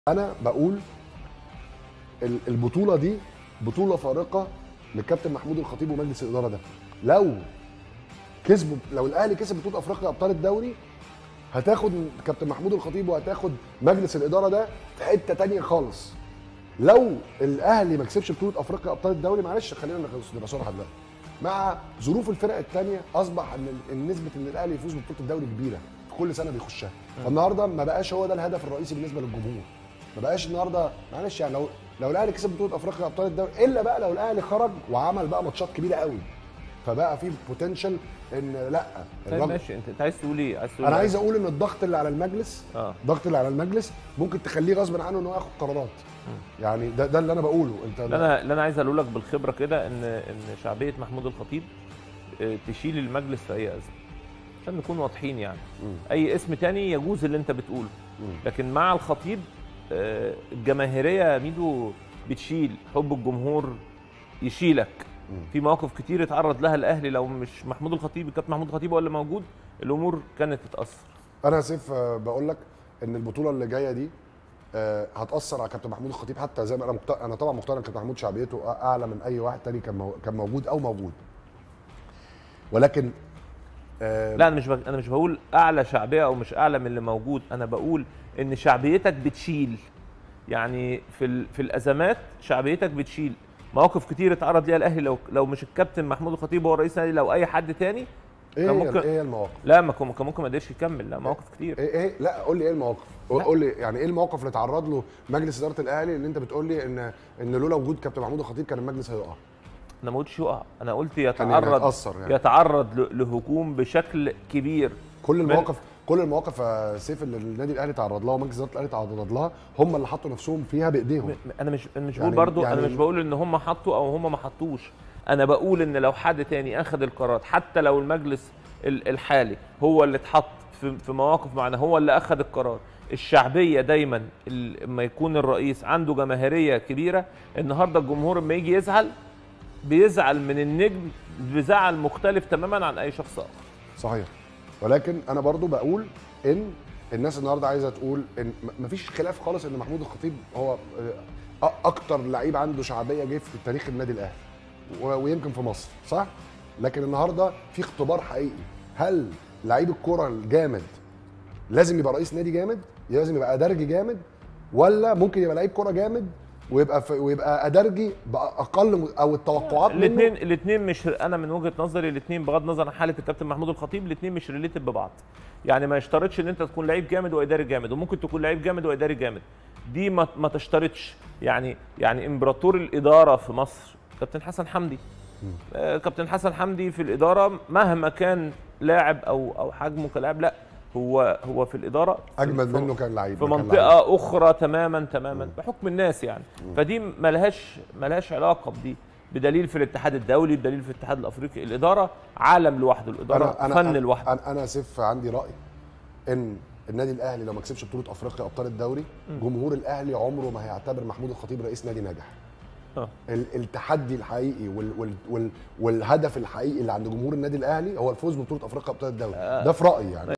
انا بقول ال- البطوله دي بطوله فارقه للكابتن محمود الخطيب ومجلس الاداره ده لو كسبوا لو الاهلي كسب بطوله افريقيا ابطال الدوري هتاخد كابتن محمود الخطيب وهتاخد مجلس الاداره ده في حته تانية خالص لو الاهلي ما كسبش بطوله افريقيا ابطال الدوري معلش خلينا نخلص- نبقى صراحه دلوقتي مع ظروف الفرق الثانيه اصبح ان ان نسبه ان الاهلي يفوز ببطوله الدوري كبيره في كل سنه بيخشها فالنهارده ما بقاش هو ده الهدف الرئيسي بالنسبه للجمهور ما بقاش النهارده معلش يعني لو لو الاهلي كسب بطوله افريقيا ابطال الدوري الا بقى لو الاهلي خرج وعمل بقى ماتشات كبيره قوي فبقى في بوتنشال ان لا طيب الراجل- ماشي انت انت عايز تقول ايه؟ عايز تقول انا إيه؟ عايز اقول ان الضغط اللي على المجلس اه الضغط اللي على المجلس ممكن تخليه غصب عنه ان هو ياخد قرارات يعني ده ده اللي انا بقوله انت اللي انا اللي انا عايز اقوله لك بالخبره كده ان ان شعبيه محمود الخطيب آه، تشيل المجلس في اي ازمه عشان نكون واضحين يعني مم. اي اسم تاني يجوز اللي انت بتقوله مم. لكن مع الخطيب آه، الجماهيريه يا ميدو بتشيل حب الجمهور يشيلك مم. في مواقف كتير اتعرض لها الاهلي لو مش محمود الخطيب الكابتن محمود الخطيب هو اللي موجود الامور كانت تتاثر انا يا سيف آه، بقول لك ان البطوله اللي جايه دي آه، هتاثر على كابتن محمود الخطيب حتى زي ما انا مقتنع انا طبعا مقتنع ان كابتن محمود شعبيته اعلى من اي واحد تاني كان مو- كان موجود او موجود ولكن آه، لا انا مش بق... انا مش بقول اعلى شعبيه او مش اعلى من اللي موجود انا بقول ان شعبيتك بتشيل يعني في ال... في الازمات شعبيتك بتشيل مواقف كتير اتعرض ليها الاهلي لو لو مش الكابتن محمود الخطيب هو رئيس النادي لو اي حد تاني ايه كان هي ممكن- ايه هي المواقف؟ لا ما كان كان ممكن ما قدرش يكمل لا مواقف كتير ايه ايه لا قول لي ايه المواقف؟ لا. قول لي يعني ايه الموقف اللي اتعرض له مجلس اداره الاهلي اللي انت بتقول لي ان ان لولا وجود كابتن محمود الخطيب كان المجلس هيقع انا ما قلتش يقع انا قلت كان يعني يتعرض هيتاثر يعني يتعرض ل... لهجوم بشكل كبير كل المواقف كل المواقف يا سيف اللي النادي الاهلي تعرض لها ومجلس اداره الاهلي تعرض لها هم اللي حطوا نفسهم فيها بايديهم م- انا مش أنا مش يعني- بقول برضو يعني- انا مش بقول ان هم حطوا او هم ما حطوش انا بقول ان لو حد تاني اخذ القرارات حتى لو المجلس ال- الحالي هو اللي اتحط في في مواقف معينه هو اللي اخذ القرار الشعبيه دايما ال- لما يكون الرئيس عنده جماهيريه كبيره النهارده الجمهور لما يجي يزعل بيزعل من النجم بزعل مختلف تماما عن اي شخص اخر صحيح ولكن انا برضو بقول ان الناس النهارده عايزه تقول ان م- مفيش خلاف خالص ان محمود الخطيب هو آه، أ- اكتر لعيب عنده شعبيه جه في تاريخ النادي الاهلي و- ويمكن في مصر صح لكن النهارده في اختبار حقيقي هل لعيب الكره الجامد لازم يبقى رئيس نادي جامد لازم يبقى ادرجي جامد ولا ممكن يبقى لعيب كره جامد ويبقى في ويبقى ادرجي باقل م- او التوقعات منه الاثنين الاثنين مش انا من وجهه نظري الاثنين بغض النظر عن حاله الكابتن محمود الخطيب الاثنين مش ريليتد ببعض يعني ما يشترطش ان انت تكون لعيب جامد واداري جامد وممكن تكون لعيب جامد واداري جامد دي ما, ما تشترطش يعني يعني امبراطور الاداره في مصر كابتن حسن حمدي آه، كابتن حسن حمدي في الاداره مهما كان لاعب او او حجمه كلاعب لا هو هو في الاداره اجمد في- منه كان لعيب في كان لعيب. منطقه اخرى تماما تماما بحكم الناس يعني فدي ملهاش ملهاش علاقه بدي بدليل في الاتحاد الدولي بدليل في الاتحاد الافريقي الاداره عالم لوحده الاداره فن لوحده انا انا سيف عندي راي ان النادي الاهلي لو ما كسبش بطوله افريقيا ابطال الدوري جمهور الاهلي عمره ما هيعتبر محمود الخطيب رئيس نادي ناجح آه. ال- التحدي الحقيقي وال وال وال والهدف الحقيقي اللي عند جمهور النادي الاهلي هو الفوز ببطوله افريقيا ابطال الدوري ده في رايي يعني